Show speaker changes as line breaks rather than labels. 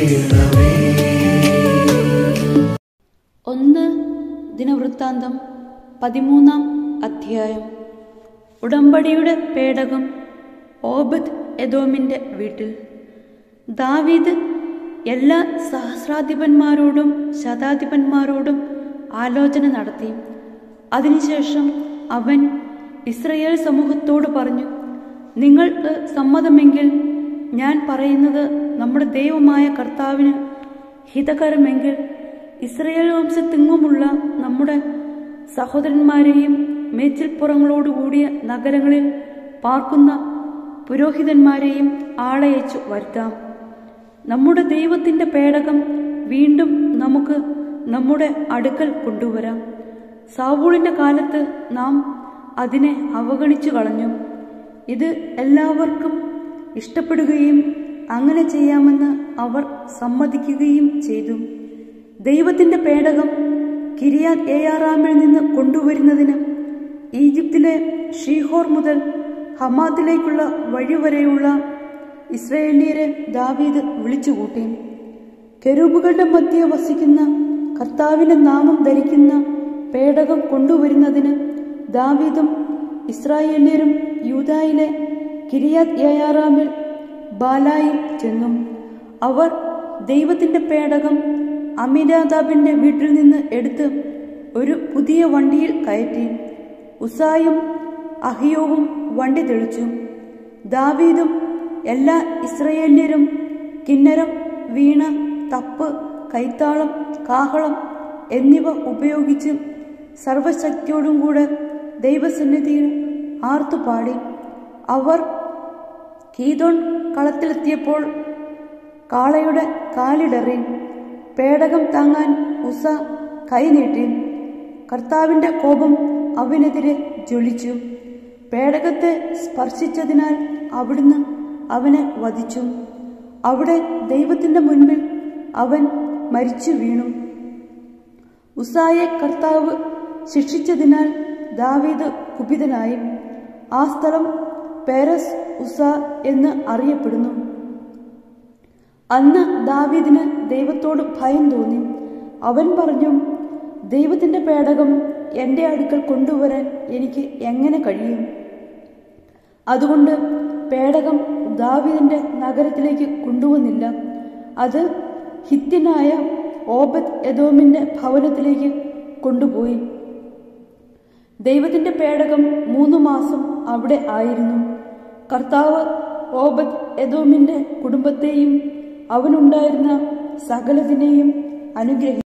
ചെയ്യണമേ
ഒന്ന് ദിനവൃത്താന്തം പതിമൂന്നാം അധ്യായം ഉടമ്പടിയുടെ പേടകം ഓബദ് എദോമിൻ്റെ വീട്ടിൽ ദാവീദ് എല്ലാ സഹസ്രാധിപന്മാരോടും ശതാധിപന്മാരോടും ആലോചന നടത്തി അതിനുശേഷം അവൻ ഇസ്രയേൽ സമൂഹത്തോട് പറഞ്ഞു നിങ്ങൾക്ക് സമ്മതമെങ്കിൽ ഞാൻ പറയുന്നത് നമ്മുടെ ദൈവമായ കർത്താവിന് ഹിതകരമെങ്കിൽ ഇസ്രയേൽ വംശത്തെങ്ങുമുള്ള നമ്മുടെ സഹോദരന്മാരെയും മേച്ചിൽപ്പുറങ്ങളോടുകൂടിയ നഗരങ്ങളിൽ പാർക്കുന്ന പുരോഹിതന്മാരെയും ആളയച്ചു വരുത്താം നമ്മുടെ ദൈവത്തിൻ്റെ പേടകം വീണ്ടും നമുക്ക് നമ്മുടെ അടുക്കൽ കൊണ്ടുവരാം സാവൂളിൻ്റെ കാലത്ത് നാം അതിനെ അവഗണിച്ചു കളഞ്ഞു ഇത് എല്ലാവർക്കും ഇഷ്ടപ്പെടുകയും അങ്ങനെ ചെയ്യാമെന്ന് അവർ സമ്മതിക്കുകയും ചെയ്തു ദൈവത്തിൻ്റെ പേടകം കിരിയാത് ഏയാറാമിൽ നിന്ന് കൊണ്ടുവരുന്നതിന് ഈജിപ്തിലെ ഷീഹോർ മുതൽ ഹമാത്തിലേക്കുള്ള വഴി വരെയുള്ള ഇസ്രയേലിയരെ ദാവീദ് വിളിച്ചുകൂട്ടി കെരൂബുകളുടെ മധ്യെ വസിക്കുന്ന കർത്താവിന്റെ നാമം ധരിക്കുന്ന പേടകം കൊണ്ടുവരുന്നതിന് ദാവീദും ഇസ്രായേല്യരും യൂതായിലെ കിരിയാത് യയാറാമിൽ ബാലായിൽ ചെന്നു അവർ ദൈവത്തിന്റെ പേടകം അമിനാദാബിന്റെ വീട്ടിൽ നിന്ന് എടുത്ത് ഒരു പുതിയ വണ്ടിയിൽ കയറ്റി ഉസായും അഹിയോവും വണ്ടി തെളിച്ചു ദാവീദും എല്ലാ ഇസ്രയേല്യരും കിന്നരം വീണ തപ്പ് കൈത്താളം കാഹളം എന്നിവ ഉപയോഗിച്ച് സർവശക്തിയോടും കൂടെ ദൈവസന്നിധിയിൽ ആർത്തുപാടി അവർ കീതോൺ കളത്തിലെത്തിയപ്പോൾ കാളയുടെ കാലിടറി പേടകം താങ്ങാൻ ഉസ കൈനീട്ടി കർത്താവിന്റെ കോപം അവനെതിരെ ജ്വലിച്ചു പേടകത്തെ സ്പർശിച്ചതിനാൽ അവിടുന്ന് അവനെ വധിച്ചു അവിടെ ദൈവത്തിന്റെ മുൻപിൽ അവൻ മരിച്ചു വീണു ഉസായെ കർത്താവ് ശിക്ഷിച്ചതിനാൽ ദാവീദ് കുപിതനായി ആ സ്ഥലം പേരസ് ഉസ എന്ന് അറിയപ്പെടുന്നു അന്ന് ദാവീദിന് ദൈവത്തോട് ഭയം തോന്നി അവൻ പറഞ്ഞു ദൈവത്തിന്റെ പേടകം എൻ്റെ അടുക്കൽ കൊണ്ടുവരാൻ എനിക്ക് എങ്ങനെ കഴിയും അതുകൊണ്ട് പേടകം ദാവീദിന്റെ നഗരത്തിലേക്ക് കൊണ്ടുവന്നില്ല അത് ഹിത്യനായ ഓബദ് എദോമിന്റെ ഭവനത്തിലേക്ക് കൊണ്ടുപോയി ദൈവത്തിന്റെ പേടകം മൂന്ന് മാസം അവിടെ ആയിരുന്നു കർത്താവ് ഓബദ് എദോമിന്റെ കുടുംബത്തെയും അവനുണ്ടായിരുന്ന സകലതിനെയും അനുഗ്രഹിച്ചു